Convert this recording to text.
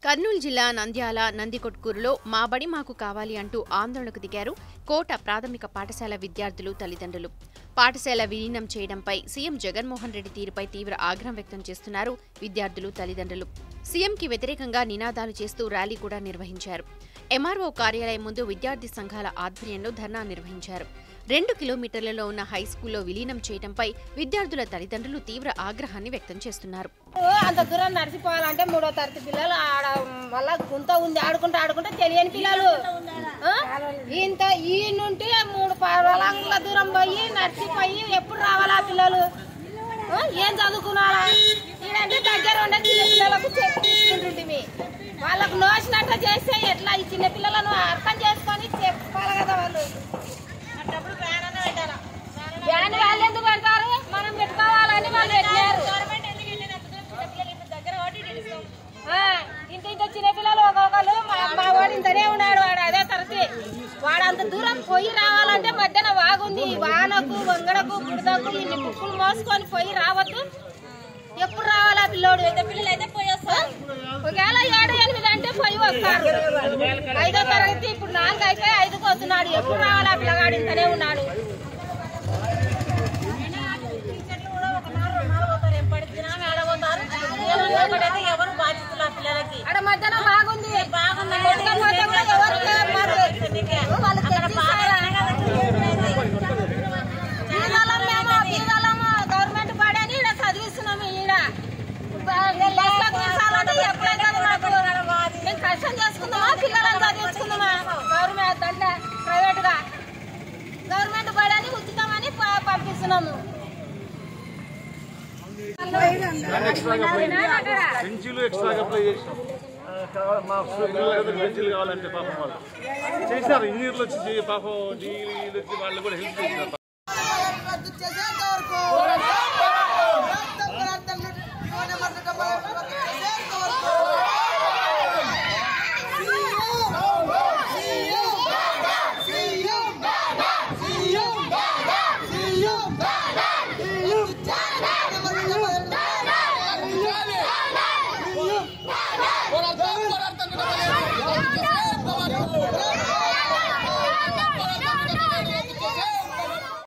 కర్నూలు జిల్లా నంద్యాల నందికొట్కూరులో మా బడి మాకు కావాలి అంటూ ఆందోళనకు దిగారు కోట ప్రాథమిక పాఠశాల విద్యార్థులు తల్లిదండ్రులు పాఠశాల విలీనం చేయడంపై సీఎం జగన్మోహన్ రెడ్డి తీరుపై తీవ్ర ఆగ్రహం వ్యక్తం చేస్తున్నారు విద్యార్థులు తల్లిదండ్రులు సీఎంకి వ్యతిరేకంగా నినాదాలు చేస్తూ ర్యాలీ కూడా నిర్వహించారు ఎంఆర్ఓ కార్యాలయం ముందు విద్యార్థి సంఘాల ఆధ్వర్యంలో ధర్నా నిర్వహించారు రెండు కిలోమీటర్లలో ఉన్న హై స్కూల్లో విలీనం చేయడంపై విద్యార్థుల తల్లిదండ్రులు తీవ్ర ఆగ్రహాన్ని వ్యక్తం చేస్తున్నారు అంత దూరం నడిచిపోవాలంటే మూడో తరగతి పిల్లలు ఆడ వల్ల గుంత ఉంది ఆడుకుంటూ ఆడుకుంటూ తెలియని పిల్లలు ఆ? ఇంత ఈ నుండి మూడు పొలంల దూరం పోయి నడిచిపోయి ఎప్పుడు రావాలా పిల్లలు ఆ? ఏం చదువుకున్నారా ఈడంటే దగ్గర ఉండే చిన్న పిల్లలకు చెప్పుకుంటుంటిమి వాళ్ళకు నోచినట్టు చేస్తే ఎట్లా ఈ చిన్న పిల్లలను అర్థం చేసుకొని చెప్పాలి కదా వాళ్ళు బ్యాన్ వాళ్ళు ఎందుకు పెడతారు మనం పెట్టుకోవాలని వాళ్ళు పెట్టారు ఆ, ఇంత ఇంత చిన్న పిల్లలు ఒక్కొక్కరు మా మా వాడు ఇంతనే ఉన్నాడు వాడు అదే తరగతి వాడు అంత దూరం పోయి రావాలంటే మధ్యన వాగుంది వానకు వంగడకు బుడదకు ఇన్ని బుక్కులు మోసుకొని పోయి రావద్దు ఎప్పుడు రావాలా పిల్లోడు పిల్లలు అయితే పోయి వస్తారు ఒకవేళ ఏడు ఎనిమిది అంటే పోయి వస్తారు ఐదో తరగతి ఇప్పుడు నాలుగు అయితే ఐదుకు వస్తున్నాడు ఎప్పుడు రావాలా పిల్లగాడు ఇంతనే ఉన్నాడు ఎవరు బాధ్యతలు ఆ పిల్లలకి అక్కడ మధ్యాహ్నం బాగుంది బాగుంది కొట్టుకపోతే కూడా ఎవరు లేరు మరి. వాళ్ళు తెచ్చిస్తారా? బీదలం మేము, బీదలము, గవర్నమెంట్ బడని ఈడ చదివిస్తున్నాము ఈడ లెక్కలు తీర్చాలంటే ఎప్పుడైతుంది మాకు మేము కష్టం చేసుకుందామా పిల్లలను చదివించుకుందామా గవర్నమెంట్ అంటే ప్రైవేట్ గా గవర్నమెంట్ బడని ఉచితమని ప- పంపిస్తున్నాము బెంచీలు ఎక్స్ట్రాగా అప్లై చేసినాం ఆ, కావాలి- మా పిల్లలకు బెంచీలు కావాలంటే పాపం వాళ్ళు చేసినారు ఇంజనీర్లు వచ్చి చే- పాపం డీలు వచ్చి వాళ్ళు కూడా హెల్ప్ చేసినారు రద్దు చేసే